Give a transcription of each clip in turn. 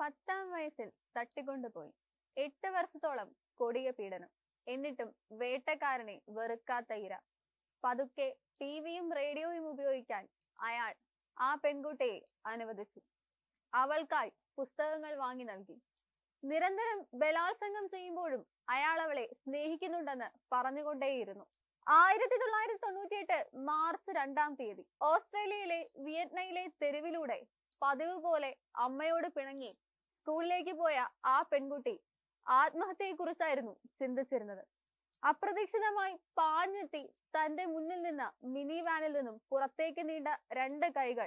പത്താം വയസ്സിൽ തട്ടിക്കൊണ്ടുപോയി എട്ട് വർഷത്തോളം കൊടിയ പീഡനം എന്നിട്ടും വേട്ടക്കാരനെ വെറുക്കാത്ത ഇര പതുക്കെ ടിവിയും റേഡിയോയും ഉപയോഗിക്കാൻ അയാൾ ആ പെൺകുട്ടിയെ അനുവദിച്ചു അവൾക്കായി പുസ്തകങ്ങൾ വാങ്ങി നൽകി നിരന്തരം ബലാത്സംഗം ചെയ്യുമ്പോഴും അയാൾ അവളെ സ്നേഹിക്കുന്നുണ്ടെന്ന് പറഞ്ഞുകൊണ്ടേയിരുന്നു ആയിരത്തി തൊള്ളായിരത്തി തൊണ്ണൂറ്റിയെട്ട് മാർച്ച് രണ്ടാം തീയതി ഓസ്ട്രേലിയയിലെ വിയറ്റ്നയിലെ തെരുവിലൂടെ പതിവ് പോലെ അമ്മയോട് പിണങ്ങി സ്കൂളിലേക്ക് പോയ ആ പെൺകുട്ടി ആത്മഹത്യയെക്കുറിച്ചായിരുന്നു ചിന്തിച്ചിരുന്നത് അപ്രതീക്ഷിതമായി പാഞ്ഞെത്തി തന്റെ മുന്നിൽ നിന്ന മിനി വാനിൽ നിന്നും പുറത്തേക്ക് നീണ്ട രണ്ട് കൈകൾ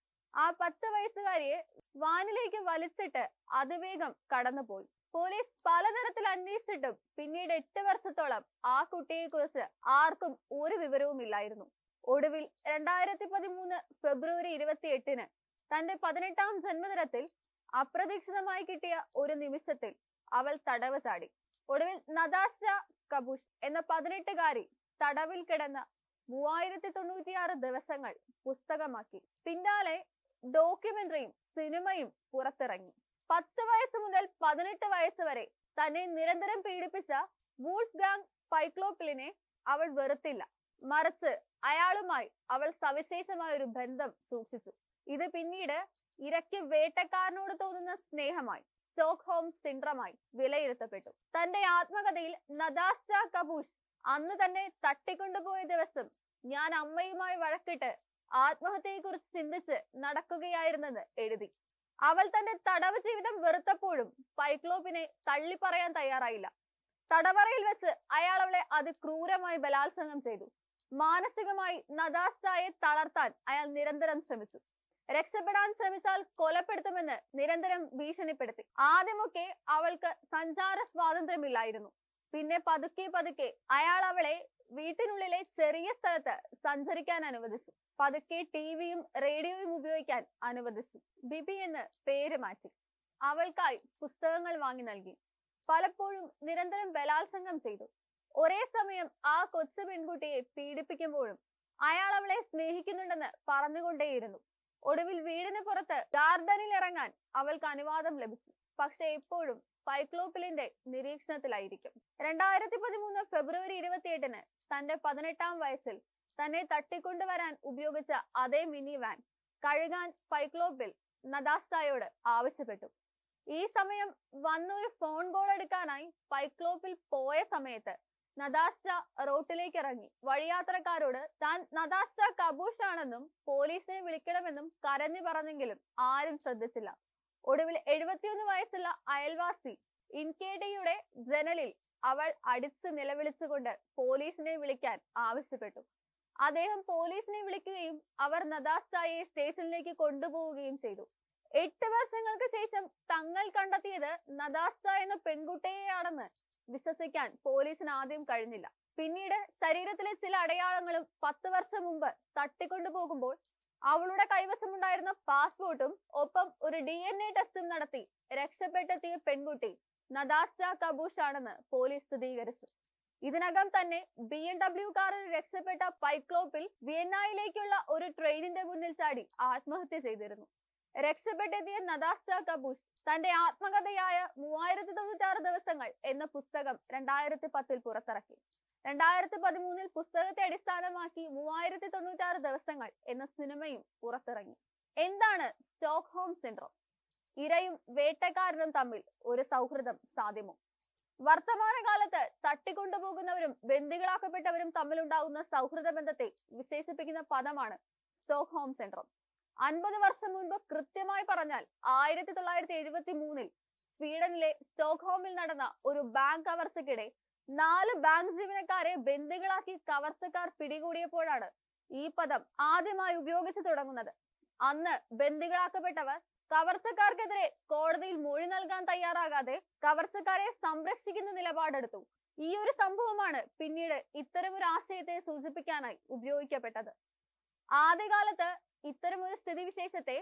ആ പത്ത് വയസ്സുകാരിയെ വാനിലേക്ക് വലിച്ചിട്ട് അതിവേഗം കടന്നുപോയി പോലീസ് പലതരത്തിൽ അന്വേഷിച്ചിട്ടും പിന്നീട് എട്ട് വർഷത്തോളം ആ കുട്ടിയെ കുറിച്ച് ആർക്കും ഒരു വിവരവും ഇല്ലായിരുന്നു ഒടുവിൽ രണ്ടായിരത്തി പതിമൂന്ന് ഫെബ്രുവരി ഇരുപത്തി എട്ടിന് തന്റെ പതിനെട്ടാം ജന്മദിനത്തിൽ അപ്രതീക്ഷിതമായി കിട്ടിയ ഒരു നിമിഷത്തിൽ അവൾ തടവ് ചാടി ഒടുവിൽ നദാശ കബൂഷ് എന്ന പതിനെട്ടുകാരി തടവിൽ കിടന്ന മൂവായിരത്തി തൊണ്ണൂറ്റിയാറ് ദിവസങ്ങൾ പുസ്തകമാക്കി പിന്നാലെ ഡോക്യുമെന്ററിയും സിനിമയും പുറത്തിറങ്ങി പത്ത് വയസ്സ് മുതൽ പതിനെട്ട് വയസ്സ് വരെ തന്നെ നിരന്തരം പീഡിപ്പിച്ച വൂൾഫ് ഗാങ് പൈക്ലോപ്പിലിനെ അവൾ വെറുത്തില്ല മറിച്ച് അയാളുമായി അവൾ സവിശേഷമായ ഒരു ബന്ധം സൂക്ഷിച്ചു ഇത് പിന്നീട് ഇരയ്ക്ക് വേട്ടക്കാരനോട് തോന്നുന്ന സ്നേഹമായി സ്റ്റോക്ക് ഹോം സിൻഡ്രമായി വിലയിരുത്തപ്പെട്ടു തന്റെ ആത്മകഥയിൽ നദാസ്റ്റ കപൂഷ് അന്ന് തന്നെ തട്ടിക്കൊണ്ടുപോയ ദിവസം ഞാൻ അമ്മയുമായി വഴക്കിട്ട് ആത്മഹത്യയെക്കുറിച്ച് ചിന്തിച്ച് നടക്കുകയായിരുന്നെന്ന് എഴുതി അവൾ തന്റെ തടവ് ജീവിതം വെറുത്തപ്പോഴും പൈക്ലോപ്പിനെ തള്ളി പറയാൻ തയ്യാറായില്ല തടവറയിൽ വെച്ച് അയാൾ അവളെ അതിക്രൂരമായി ബലാത്സംഗം ചെയ്തു മാനസികമായി നദാസ്റ്റായെ തളർത്താൻ അയാൾ നിരന്തരം ശ്രമിച്ചു രക്ഷപ്പെടാൻ ശ്രമിച്ചാൽ കൊലപ്പെടുത്തുമെന്ന് നിരന്തരം ഭീഷണിപ്പെടുത്തി ആദ്യമൊക്കെ അവൾക്ക് സഞ്ചാര സ്വാതന്ത്ര്യമില്ലായിരുന്നു പിന്നെ പതുക്കെ പതുക്കെ അയാൾ അവളെ വീട്ടിനുള്ളിലെ ചെറിയ സ്ഥലത്ത് സഞ്ചരിക്കാൻ അനുവദിച്ചു പതുക്കെ ടിവിയും റേഡിയോയും ഉപയോഗിക്കാൻ അനുവദിച്ചു ബിബി എന്ന് പേര് മാറ്റി അവൾക്കായി പുസ്തകങ്ങൾ വാങ്ങി നൽകി പലപ്പോഴും നിരന്തരം ബലാത്സംഗം ചെയ്തു ഒരേ സമയം ആ കൊച്ചു പെൺകുട്ടിയെ പീഡിപ്പിക്കുമ്പോഴും അയാൾ അവളെ സ്നേഹിക്കുന്നുണ്ടെന്ന് പറഞ്ഞുകൊണ്ടേയിരുന്നു ഒടുവിൽ വീടിന് പുറത്ത് ഗാർഡനിൽ ഇറങ്ങാൻ അവൾക്ക് അനുവാദം ലഭിച്ചു പക്ഷെ എപ്പോഴും പൈക്ലോപ്പിലിന്റെ നിരീക്ഷണത്തിലായിരിക്കും രണ്ടായിരത്തി പതിമൂന്ന് ഫെബ്രുവരി ഇരുപത്തിയെട്ടിന് തന്റെ പതിനെട്ടാം വയസ്സിൽ തന്നെ തട്ടിക്കൊണ്ടുവരാൻ ഉപയോഗിച്ച അതേ മിനി വാൻ കഴുകാൻ പൈക്ലോപ്പിൽ നദാസ്തായോട് ആവശ്യപ്പെട്ടു ഈ സമയം വന്നൊരു ഫോൺ കോൾ എടുക്കാനായി പൈക്ലോപ്പിൽ പോയ സമയത്ത് നദാസ്റ്റ റോട്ടിലേക്ക് ഇറങ്ങി വഴിയാത്രക്കാരോട് താൻ നദാസ്റ്റ കബൂഷ് ആണെന്നും പോലീസിനെ വിളിക്കണമെന്നും കരഞ്ഞു പറഞ്ഞെങ്കിലും ആരും ശ്രദ്ധിച്ചില്ല ഒടുവിൽ എഴുപത്തിയൊന്ന് വയസ്സുള്ള അയൽവാസി ഇൻകേഡിയുടെ ജനലിൽ അവൾ അടിച്ച് നിലവിളിച്ചുകൊണ്ട് പോലീസിനെ വിളിക്കാൻ ആവശ്യപ്പെട്ടു അദ്ദേഹം പോലീസിനെ വിളിക്കുകയും അവർ നദാസ്റ്റായെ സ്റ്റേഷനിലേക്ക് കൊണ്ടുപോവുകയും ചെയ്തു എട്ട് വർഷങ്ങൾക്ക് ശേഷം തങ്ങൾ കണ്ടെത്തിയത് നദാസ്റ്റ എന്ന പെൺകുട്ടിയെയാണെന്ന് വിശ്വസിക്കാൻ പോലീസിന് ആദ്യം കഴിഞ്ഞില്ല പിന്നീട് ശരീരത്തിലെ ചില അടയാളങ്ങളും പത്ത് വർഷം മുമ്പ് തട്ടിക്കൊണ്ടുപോകുമ്പോൾ അവളുടെ കൈവശമുണ്ടായിരുന്ന പാസ്പോർട്ടും ഒപ്പം ഒരു ഡി എൻ എ ടെസ്റ്റും നടത്തി രക്ഷപ്പെട്ടെത്തിയ പെൺകുട്ടി നദാസ്റ്റ കബൂഷ് ആണെന്ന് പോലീസ് സ്ഥിരീകരിച്ചു ഇതിനകം തന്നെ ബി എം ഡബ്ല്യു കാറിൽ രക്ഷപ്പെട്ട പൈക്ലോപ്പിൽ വിയന്നായിലേക്കുള്ള ഒരു ട്രെയിനിന്റെ മുന്നിൽ ചാടി ആത്മഹത്യ ചെയ്തിരുന്നു രക്ഷപ്പെട്ടെത്തിയ നദാസ്റ്റ കബൂഷ് തന്റെ ആത്മകഥയായ മൂവായിരത്തി തൊണ്ണൂറ്റി ആറ് ദിവസങ്ങൾ എന്ന പുസ്തകം രണ്ടായിരത്തി പത്തിൽ പുറത്തിറക്കി രണ്ടായിരത്തി പതിമൂന്നിൽ പുസ്തകത്തെ അടിസ്ഥാനമാക്കി മൂവായിരത്തി തൊണ്ണൂറ്റി ആറ് ദിവസങ്ങൾ എന്ന സിനിമയും പുറത്തിറങ്ങി എന്താണ് സ്റ്റോക്ക് ഹോം സിൻഡ്രോം ഇരയും വേട്ടക്കാരനും തമ്മിൽ ഒരു സൗഹൃദം സാധ്യമോ വർത്തമാനകാലത്ത് തട്ടിക്കൊണ്ടുപോകുന്നവരും ബന്ദികളാക്കപ്പെട്ടവരും തമ്മിലുണ്ടാകുന്ന സൗഹൃദ ബന്ധത്തെ വിശേഷിപ്പിക്കുന്ന പദമാണ് സ്റ്റോക്ക് ഹോം സിൻഡ്രോം അൻപത് വർഷം മുൻപ് കൃത്യമായി പറഞ്ഞാൽ ആയിരത്തി തൊള്ളായിരത്തി എഴുപത്തി മൂന്നിൽ സ്വീഡനിലെ സ്റ്റോക്ക്ഹോമിൽ നടന്ന ഒരു ബാങ്ക് കവർച്ചയ്ക്കിടെ നാല് ബാങ്ക് ജീവനക്കാരെ ബന്ദികളാക്കി കവർച്ചക്കാർ പിടികൂടിയപ്പോഴാണ് ഈ പദം ആദ്യമായി ഉപയോഗിച്ചു തുടങ്ങുന്നത് അന്ന് ബന്ദികളാക്കപ്പെട്ടവർ കവർച്ചക്കാർക്കെതിരെ കോടതിയിൽ മൊഴി നൽകാൻ തയ്യാറാകാതെ കവർച്ചക്കാരെ സംരക്ഷിക്കുന്ന നിലപാടെടുത്തു ഈ ഒരു സംഭവമാണ് പിന്നീട് ഇത്തരമൊരു ആശയത്തെ സൂചിപ്പിക്കാനായി ഉപയോഗിക്കപ്പെട്ടത് ആദ്യകാലത്ത് ഇത്തരമൊരു സ്ഥിതിവിശേഷത്തെ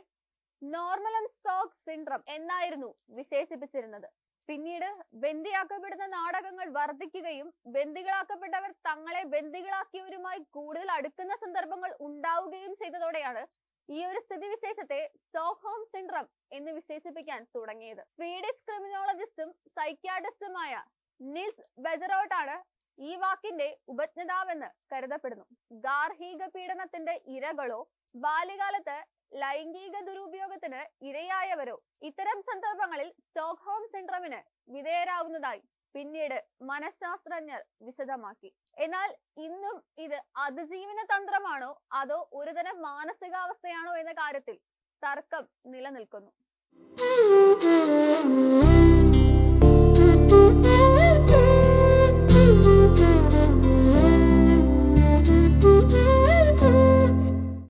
നോർമലം സ്റ്റോക്ക് സിൻഡ്രം എന്നായിരുന്നു വിശേഷിപ്പിച്ചിരുന്നത് പിന്നീട് ബന്ദിയാക്കപ്പെടുന്ന നാടകങ്ങൾ വർദ്ധിക്കുകയും ബന്ദികളാക്കപ്പെട്ടവർ തങ്ങളെ ബന്ദികളാക്കിയവരുമായി കൂടുതൽ അടുക്കുന്ന സന്ദർഭങ്ങൾ ഉണ്ടാവുകയും ചെയ്തതോടെയാണ് ഈ ഒരു സ്ഥിതിവിശേഷത്തെ സ്റ്റോക്ക്ഹോം സിൻഡ്രം എന്ന് വിശേഷിപ്പിക്കാൻ തുടങ്ങിയത് സ്വീഡിഷ് ക്രിമിനോളജിസ്റ്റും സൈക്യാട്രിസ്റ്റുമായ നിൽസ് ബെജറോട്ടാണ് ഈ വാക്കിന്റെ ഉപജ്ഞതാവെന്ന് കരുതപ്പെടുന്നു ഗാർഹിക പീഡനത്തിന്റെ ഇരകളോ ബാല്യകാലത്ത് ലൈംഗിക ദുരുപയോഗത്തിന് ഇരയായവരോ ഇത്തരം സന്ദർഭങ്ങളിൽ സ്റ്റോക്ക്ഹോം സിൻഡ്രമിന് വിധേയരാകുന്നതായി പിന്നീട് മനഃശാസ്ത്രജ്ഞർ വിശദമാക്കി എന്നാൽ ഇന്നും ഇത് അതിജീവന തന്ത്രമാണോ അതോ ഒരുതരം മാനസികാവസ്ഥയാണോ എന്ന കാര്യത്തിൽ തർക്കം നിലനിൽക്കുന്നു